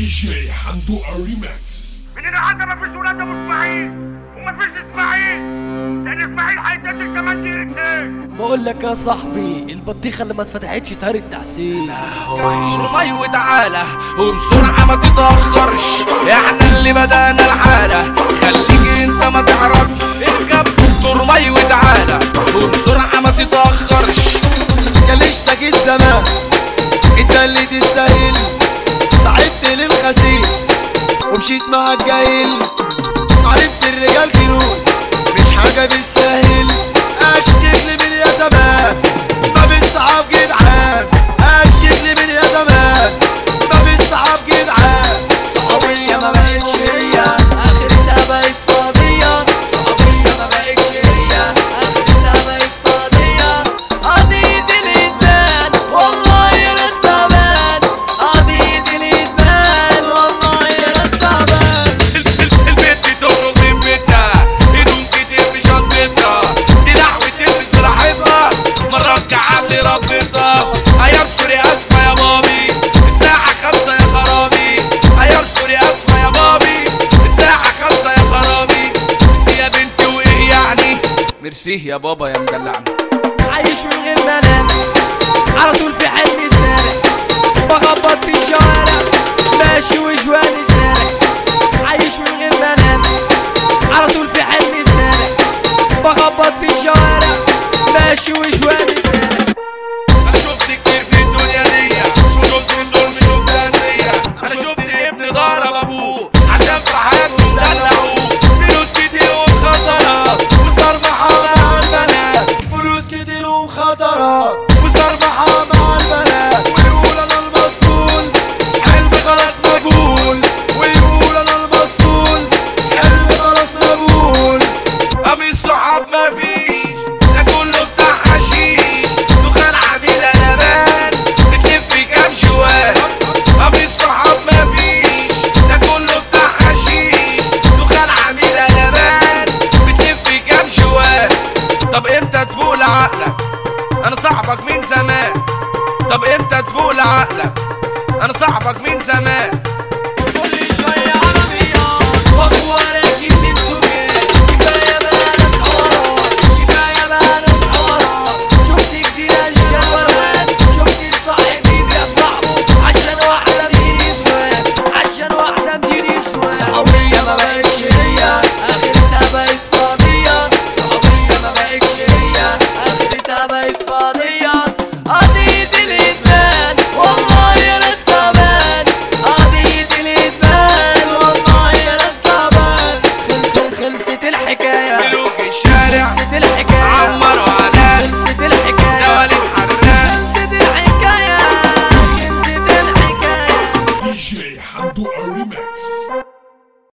جي حمدو الريماكس من هنا حتى ما فيش ولاد ابو اسماعيل وما فيش اسماعيل لان اسماعيل هيتقتل كمان دقيقتين بقول لك يا صاحبي البطيخه اللي ما اتفتحتش طار التحسين كبر مي وتعالى وبسرعة ما تتأخرش احنا اللي بدأنا الحالة خليك انت ما تعرفش اركب دكتور مي وتعالى وبسرعة ما تتأخرش كلشتك الزمان انت اللي تستاهل ساعدت للخسيس ومشيت مع الجاهل عرفت الرجال كنوز مش حاجة بالساهل اشكيك لي من يا زمان ما بالصعب جدعان اشكيك لي من يا زمان ما بالصعب جدعان صحوبية ما بقتش هي اخرتها بقت فاضية صحوبية ما بقتش هي اخرتها بقت فاضية قضية الإدمان والله يا ناس تعبان قضية الإدمان والله يا ناس تعبان البنت تخرج من بيتها هدوم كتير في شنطتها تلح وتلبس براحتها مرات علي ربطها ايام سوري اسفة يا مامي الساعة خمسة يا خرابي ايام سوري اسفة يا مامي الساعة خمسة يا خرابي ميرسي يا بنتي وايه يعني ميرسي يا بابا يا مدلعني عايش من غير منام على طول في حلمي سارح بخبط في الشوارع ماشي وجواني سارح عايش من غير منام على طول في حلمي سارح بخبط في الشوارع ماشي وجواني سارح انا شفت كتير في الدنيا دي شفت ظلم شفت قاسية انا شفت ابن ضرب ابوه عشان في حياته مدلعوه فلوس كتير ومخطرات وصرمحة مع البنات فلوس كتير ومخاطرات وصرمحة مع البنات ويقول انا المسطول حلمي خلاص مجهول ويقول انا المسطول حلمي خلاص مجهول قميص صحاب مفيش ده كله بتاع حشيش دخان عميل لبان بتلف كام شوال قميص صحاب مفيش ده كله بتاع حشيش دخان عميل لبان بتلف كام شوال طب امتى تفوق لعقلك انا صاحبك من زمان طب امتى تفوق لعقلك انا صاحبك من زمان